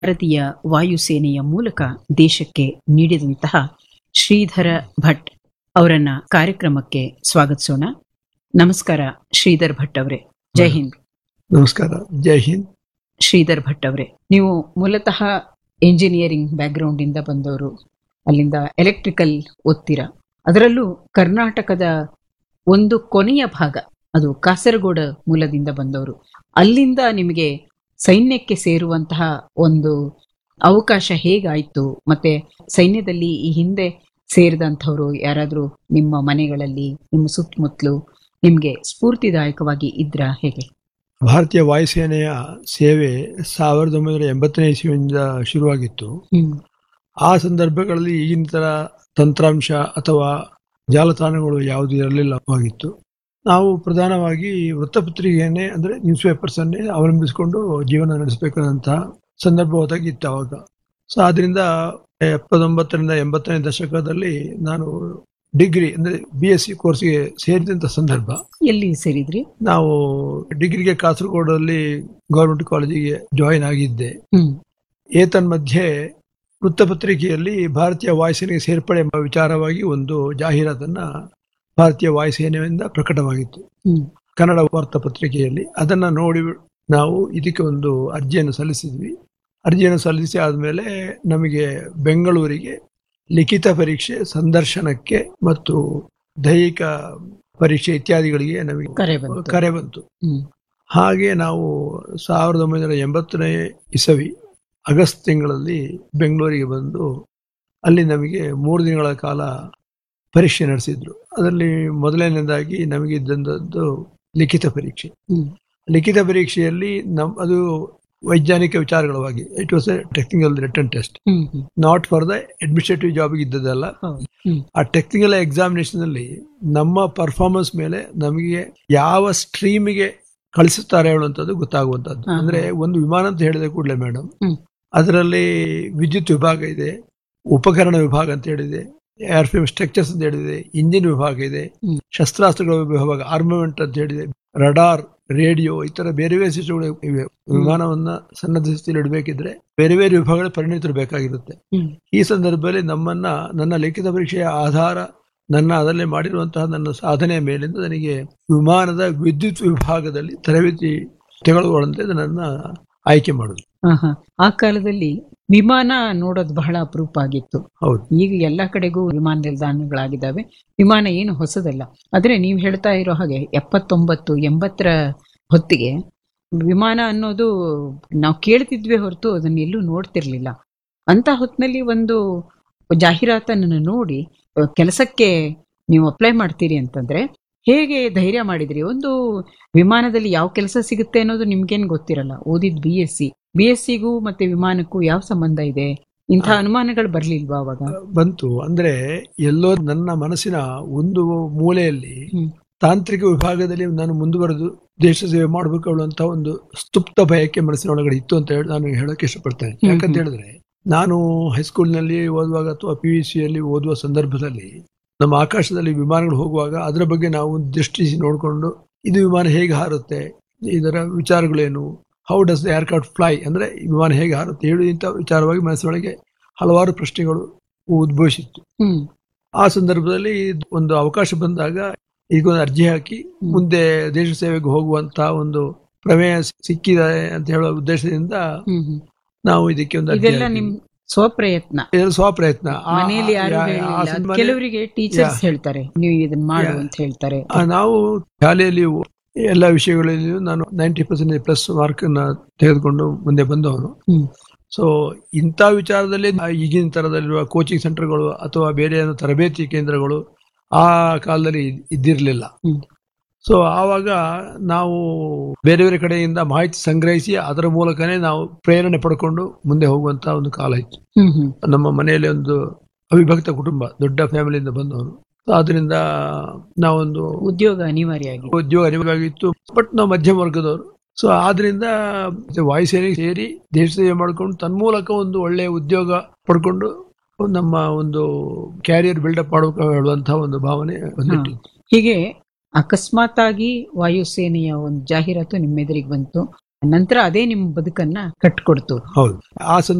ಭಾರತೀಯ ವಾಯುಸೇನೆಯ ಮೂಲಕ ದೇಶಕ್ಕೆ ನೀಡಿದಂತಹ ಶ್ರೀಧರ ಭಟ್ ಅವರನ್ನ ಕಾರ್ಯಕ್ರಮಕ್ಕೆ ಸ್ವಾಗತಿಸೋಣ ನಮಸ್ಕಾರ ಶ್ರೀಧರ್ ಭಟ್ ಅವರೇ ಜೈ ಹಿಂದ್ ನಮಸ್ಕಾರ ಜೈ ಹಿಂದ್ ಶ್ರೀಧರ್ ಭಟ್ ಅವರೇ ನೀವು ಮೂಲತಃ ಎಂಜಿನಿಯರಿಂಗ್ ಬ್ಯಾಕ್ಗ್ರೌಂಡ್ ಇಂದ ಬಂದವರು ಅಲ್ಲಿಂದ ಎಲೆಕ್ಟ್ರಿಕಲ್ ಓದ್ತೀರಾ ಅದರಲ್ಲೂ ಕರ್ನಾಟಕದ ಒಂದು ಕೊನೆಯ ಭಾಗ ಅದು ಕಾಸರಗೋಡ ಮೂಲದಿಂದ ಬಂದವರು ಅಲ್ಲಿಂದ ನಿಮಗೆ ಸೈನ್ಯಕ್ಕೆ ಸೇರುವಂತಹ ಒಂದು ಅವಕಾಶ ಹೇಗಾಯ್ತು ಮತ್ತೆ ಸೈನ್ಯದಲ್ಲಿ ಈ ಹಿಂದೆ ಸೇರಿದಂಥವ್ರು ಯಾರಾದ್ರೂ ನಿಮ್ಮ ಮನೆಗಳಲ್ಲಿ ನಿಮ್ಮ ಸುತ್ತಮುತ್ತಲು ನಿಮ್ಗೆ ಸ್ಫೂರ್ತಿದಾಯಕವಾಗಿ ಇದ್ರ ಹೇಗೆ ಭಾರತೀಯ ವಾಯುಸೇನೆಯ ಸೇವೆ ಸಾವಿರದ ಒಂಬೈನೂರ ಎಂಬತ್ತನೇ ಇಸ್ವಿಯಿಂದ ಶುರುವಾಗಿತ್ತು ಹ್ಮ್ ಆ ಸಂದರ್ಭಗಳಲ್ಲಿ ಈಗಿನ ತರ ತಂತ್ರಾಂಶ ಅಥವಾ ಜಾಲತಾಣಗಳು ಯಾವುದು ಇರಲಿಲ್ಲವಾಗಿತ್ತು ನಾವು ಪ್ರಧಾನವಾಗಿ ವೃತ್ತಪತ್ರಿಕೆಯನ್ನೇ ಅಂದ್ರೆ ನ್ಯೂಸ್ ಪೇಪರ್ಸ್ ಅನ್ನೇ ಅವಲಂಬಿಸಿಕೊಂಡು ಜೀವನ ನಡೆಸಬೇಕಾದಂತಹ ಸಂದರ್ಭ ಒದಗಿತ್ತು ಅವಾಗ ಸೊ ಆದ್ರಿಂದ ಎಪ್ಪತ್ತೊಂಬತ್ತರಿಂದ ಎಂಬತ್ತನೇ ದಶಕದಲ್ಲಿ ನಾನು ಡಿಗ್ರಿ ಅಂದ್ರೆ ಬಿ ಎಸ್ ಸಿ ಕೋರ್ಸ್ಗೆ ಸೇರಿದಂತ ಸಂದರ್ಭ ಎಲ್ಲಿ ಸೇರಿದ್ರಿ ನಾವು ಡಿಗ್ರಿಗೆ ಕಾಸರಗೋಡಲ್ಲಿ ಗೌರ್ಮೆಂಟ್ ಕಾಲೇಜಿಗೆ ಜಾಯಿನ್ ಆಗಿದ್ದೆ ಹ್ಮ್ ಏತನ್ಮಧ್ಯೆ ವೃತ್ತಪತ್ರಿಕೆಯಲ್ಲಿ ಭಾರತೀಯ ವಾಯುಸೇನೆಗೆ ಸೇರ್ಪಡೆ ಎಂಬ ವಿಚಾರವಾಗಿ ಒಂದು ಜಾಹೀರಾತನ್ನ ಭಾರತೀಯ ವಾಯುಸೇನೆಯಿಂದ ಪ್ರಕಟವಾಗಿತ್ತು ಹ್ಮ್ ಕನ್ನಡ ವಾರ್ತಾಪತ್ರಿಕೆಯಲ್ಲಿ ಅದನ್ನ ನೋಡಿ ನಾವು ಇದಕ್ಕೆ ಒಂದು ಅರ್ಜಿಯನ್ನು ಸಲ್ಲಿಸಿದ್ವಿ ಅರ್ಜಿಯನ್ನು ಸಲ್ಲಿಸಿ ಆದಮೇಲೆ ನಮಗೆ ಬೆಂಗಳೂರಿಗೆ ಲಿಖಿತ ಪರೀಕ್ಷೆ ಸಂದರ್ಶನಕ್ಕೆ ಮತ್ತು ದೈಹಿಕ ಪರೀಕ್ಷೆ ಇತ್ಯಾದಿಗಳಿಗೆ ನಮಗೆ ಕರೆ ಬಂತು. ಕರೆ ಬಂತು ಹ್ಮ್ ಹಾಗೆ ನಾವು ಸಾವಿರದ ಒಂಬೈನೂರ ಎಂಬತ್ತನೇ ಇಸವಿ ಆಗಸ್ಟ್ ತಿಂಗಳಲ್ಲಿ ಬೆಂಗಳೂರಿಗೆ ಬಂದು ಅಲ್ಲಿ ನಮಗೆ ಮೂರು ದಿನಗಳ ಕಾಲ ಪರೀಕ್ಷೆ ನಡೆಸಿದ್ರು ಅದರಲ್ಲಿ ಮೊದಲನೇದಾಗಿ ನಮಗೆ ಇದ್ದಂಥದ್ದು ಲಿಖಿತ ಪರೀಕ್ಷೆ ಹ್ಮ್ ಲಿಖಿತ ಪರೀಕ್ಷೆಯಲ್ಲಿ ನಮ್ ಅದು ವೈಜ್ಞಾನಿಕ ವಿಚಾರಗಳವಾಗಿ it was a technical written test hmm hmm not for the administrative ಜಾಬ್ಗೆ ಇದ್ದದಲ್ಲ ಹೌದು ಹ್ಮ್ ಆ ಟೆಕ್ನಿಕಲ್ ಎಕ್ಸಾಮಿನೇಷನ್ ಅಲ್ಲಿ ನಮ್ಮ ಪರ್ಫಾರ್ಮೆನ್ಸ್ ಮೇಲೆ ನಮಗೆ ಯಾವ ಸ್ಟ್ರೀಮಿಗೆ ಕಳಿಸುತ್ತಾರೆ ಹೇಳುವಂಥದ್ದು ಗೊತ್ತಾಗುವಂಥದ್ದು ಹಾ, ಹಾ. ಅಂದ್ರೆ ಒಂದು ವಿಮಾನ ಅಂತ ಹೇಳಿದ ಕೂಡಲೇ ಮೇಡಮ್ ಹ್ಮ್. ಅದರಲ್ಲಿ ವಿದ್ಯುತ್ ವಿಭಾಗ ಇದೆ ಉಪಕರಣ ವಿಭಾಗ ಅಂತ ಹೇಳಿದೆ ಏರ್ಫ್ರೇಮ್ ಸ್ಟ್ರಕ್ಚರ್ಸ್ ಅಂತ ಹೇಳಿದೆ ಇಂಜಿನ್ ವಿಭಾಗ ಇದೆ ಹ್ಮ್. ಶಸ್ತ್ರಾಸ್ತ್ರಗಳ ವಿಭಾಗ ಆರ್ಮಮೆಂಟ್ ಅಂತ ಹೇಳಿದೆ ರಡಾರ್ ರೇಡಿಯೋ ಈ ತರ ಬೇರೆ ಬೇರೆ ಸಿಸ್ಟಮ್ಗಳು ಇವೆ ವಿಮಾನವನ್ನ ಸನ್ನದ್ಧ ಸ್ಥಿತಿಯಲ್ಲಿ ಇಡಬೇಕಿದ್ರೆ ಬೇರೆ ಬೇರೆ ವಿಭಾಗಗಳ ಪರಿಣಿತರು ಬೇಕಾಗಿರುತ್ತೆ ಹ್ಮ್ ಈ ಸಂದರ್ಭದಲ್ಲಿ ನಮ್ಮನ್ನ ನನ್ನ ಲಿಖಿತ ಪರೀಕ್ಷೆಯ ಆಧಾರ ನನ್ನ ಅದರಲ್ಲಿ ಮಾಡಿರುವಂತಹ ನನ್ನ ಸಾಧನೆಯ ಮೇಲಿಂದ ನನಗೆ ವಿಮಾನದ ವಿದ್ಯುತ್ ವಿಭಾಗದಲ್ಲಿ ತರಬೇತಿ ತೆಗೆದುಕೊಳ್ಳುವಂತೆ ನನ್ನ ಆಯ್ಕೆ ಮಾಡುದು ಆಹಾ. ಆ ಕಾಲದಲ್ಲಿ ವಿಮಾನ ನೋಡೋದು ಬಹಳ ಅಪರೂಪ ಆಗಿತ್ತು ಹೌದು ಈಗ ಎಲ್ಲಾ ಕಡೆಗೂ ವಿಮಾನ ನಿಲ್ದಾಣಗಳಾಗಿದ್ದಾವೆ ವಿಮಾನ ಏನು ಹೊಸದಲ್ಲ ಆದ್ರೆ ನೀವು ಹೇಳ್ತಾ ಇರೋ ಹಾಗೆ ಎಪ್ಪತ್ತೊಂಬತ್ತು ಎಂಬತ್ತರ ಹೊತ್ತಿಗೆ ವಿಮಾನ ಅನ್ನೋದು ನಾವು ಕೇಳ್ತಿದ್ವಿ ಹೊರತು ಅದನ್ನ ಎಲ್ಲೂ ನೋಡ್ತಿರ್ಲಿಲ್ಲ ಅಂತ ಹೊತ್ತಿನಲ್ಲಿ ಒಂದು ಜಾಹೀರಾತನ್ನು ನೋಡಿ ಅಹ್, ಕೆಲಸಕ್ಕೆ ನೀವು ಅಪ್ಲೈ ಮಾಡ್ತೀರಿ ಅಂತಂದ್ರೆ ಹೇಗೆ ಧೈರ್ಯ ಮಾಡಿದ್ರಿ ಒಂದು ವಿಮಾನದಲ್ಲಿ ಯಾವ ಕೆಲಸ ಸಿಗುತ್ತೆ ಅನ್ನೋದು ನಿಮ್ಗೇನ್ ಗೊತ್ತಿರಲ್ಲ ಓದಿದ್ B S C B S ಸಿಗೂ ಮತ್ತೆ ವಿಮಾನಕ್ಕೂ ಯಾವ ಸಂಬಂಧ ಇದೆ ಇಂಥ ಅನುಮಾನಗಳು ಬರ್ಲಿಲ್ವಾ ಅವಾಗ ಬಂತು ಅಂದ್ರೆ ಎಲ್ಲೋ ನನ್ನ ಮನಸ್ಸಿನ ಒಂದು ಮೂಲೆಯಲ್ಲಿ ಹ್ಮ್. ತಾಂತ್ರಿಕ ವಿಭಾಗದಲ್ಲಿ ನಾನು ಮುಂದುವರೆದು ದೇಶ ಸೇವೆ ಮಾಡಬೇಕು ಅನ್ನುವಂತ ಒಂದು ಸ್ತುಪ್ತ ಬಯಕೆ ಮನಸ್ಸಿನ ಒಳಗಡೆ ಇತ್ತು ಅಂತ ಹೇಳಿ ನಾನು ಹೇಳಕ್ಕೆ ಇಷ್ಟಪಡ್ತೇನೆ ಹ್ಮ್, ಯಾಕಂತ ಹ್ಮ್. ಹೇಳಿದ್ರೆ ನಾನು ಹೈಸ್ಕೂಲ್ನಲ್ಲಿ ಓದುವಾಗ ಅಥವಾ ಪಿ ಯು ಸಿಯಲ್ಲಿ ಓದುವ ಸಂದರ್ಭದಲ್ಲಿ ನಮ್ಮ ಆಕಾಶದಲ್ಲಿ ವಿಮಾನಗಳು ಹೋಗುವಾಗ ಅದರ ಬಗ್ಗೆ ನಾವು ದೃಷ್ಟಿಸಿ ನೋಡಿಕೊಂಡು ಇದು ವಿಮಾನ ಹೇಗೆ ಹಾರುತ್ತೆ ಇದರ ವಿಚಾರಗಳೇನು how does the aircraft fly ಅಂದ್ರೆ ಈ ವಿಮಾನ ಹೇಗೆ ಹಾರುತ್ತೆ ಹೇಳು ಇಂಥ ವಿಚಾರವಾಗಿ ಮನಸ್ಸಿನೊಳಗೆ ಹಲವಾರು ಪ್ರಶ್ನೆಗಳು ಉದ್ಭವಿಸಿತ್ತು ಹ್ಮ್ ಆ ಸಂದರ್ಭದಲ್ಲಿ ಒಂದು ಅವಕಾಶ ಬಂದಾಗ ಈಗೊಂದು ಅರ್ಜಿ ಹಾಕಿ ಮುಂದೆ ದೇಶ ಸೇವೆಗೆ ಹೋಗುವಂತ ಒಂದು ಪ್ರಮೇಯ ಸಿಕ್ಕಿದೆ ಅಂತ ಹೇಳುವ ಉದ್ದೇಶದಿಂದ ಹ್ಮ್ ಹ್ಮ್. ನಾವು ಇದಕ್ಕೆ ಒಂದು ಅರ್ಜಿ ಇದೆಲ್ಲ ಹಾಕಿದ್ವಿ. ನಿಮ್ ಸ್ವಪ್ರಯತ್ನ ಇದು ಸ್ವಪ್ರಯತ್ನ ಆ- ಮನೆಯಲ್ಲಿ ಯಾರು ಆ- ಆ ಹೇಳಿಲ್ಲ ಸಂದರ್ಭದಲ್ಲಿ ಕೆಲವರಿಗೆ ಟೀಚರ್ಸ್ ಹೇಳ್ತಾರೆ ನೀವು ಇದನ್ನ ಮಾಡು Yeah. ಅಂತ ಹೇಳ್ತಾರೆ ಆ, ನಾವು ಶಾಲೆಯಲ್ಲಿ ಎಲ್ಲ ವಿಷಯಗಳಲ್ಲಿಯೂ ನಾನು ನೈಂಟಿ ಪರ್ಸೆಂಟ್ ಪ್ಲಸ್ ಮಾರ್ಕ್ ನ ತೆಗೆದುಕೊಂಡು ಮುಂದೆ ಬಂದವನು ಹ್ಮ್. ಸೊ ಇಂಥ ವಿಚಾರದಲ್ಲಿ ಆ ಈಗಿನ ತರದಲ್ಲಿರುವ ಕೋಚಿಂಗ್ ಸೆಂಟರ್ಗಳು ಅಥವಾ ಬೇರೆ ಏನೋ ತರಬೇತಿ ಕೇಂದ್ರಗಳು ಆ ಕಾಲದಲ್ಲಿ ಇದ್- ಇದ್ದಿರ್ಲಿಲ್ಲ ಹ್ಮ್. ಸೊ ಆವಾಗ ನಾವು ಬೇರೆ ಬೇರೆ ಕಡೆಯಿಂದ ಮಾಹಿತಿ ಸಂಗ್ರಹಿಸಿ ಅದರ ಮೂಲಕನೇ ನಾವು ಪ್ರೇರಣೆ ಪಡ್ಕೊಂಡು ಮುಂದೆ ಹೋಗುವಂತ ಒಂದು ಕಾಲ ಇತ್ತು ಹ್ಮ್ ಹ್ಮ್ ನಮ್ಮ ಮನೆಯಲ್ಲಿ ಒಂದು ಅವಿಭಕ್ತ ಕುಟುಂಬ ದೊಡ್ಡ ಫ್ಯಾಮಿಲಿಯಿಂದ ಬಂದವನು So ಅದರಿಂದ ನಾವೊಂದು ಉದ್ಯೋಗ ಅನಿವಾರ್ಯ ಆಗಿದೆ ಉದ್ಯೋಗ ಅನಿವಾರ್ಯವಾಗಿತ್ತು ಬಟ್ ನಾವು ಮಧ್ಯಮ ವರ್ಗದವರು ಸೊ ಆದ್ರಿಂದ ವಾಯುಸೇನೆಗೆ ಸೇರಿ ದೇಶ ಸೇವೆ ಮಾಡ್ಕೊಂಡು ತನ್ಮೂಲಕ ಒಂದು ಒಳ್ಳೆಯ ಉದ್ಯೋಗ ಪಡ್ಕೊಂಡು ನಮ್ಮ ಒಂದು ಕ್ಯಾರಿಯರ್ ಬಿಲ್ಡಪ್ ಮಾಡಬೇಕು ಹೇಳುವಂತಹ ಒಂದು ಭಾವನೆ ಬಂದಿಟ್ಟಿತ್ತು ಹೀಗೆ ಅಕಸ್ಮಾತ್ ಆಗಿ ವಾಯುಸೇನೆಯ ಒಂದು ಜಾಹೀರಾತು ನಿಮ್ಮೆದುರಿಗೆ ಬಂತು ನಂತರ ಅದೇ ನಿಮ್ ಬದುಕನ್ನ ಕಟ್ಕೊಡ್ತು ಹೌದು ಆ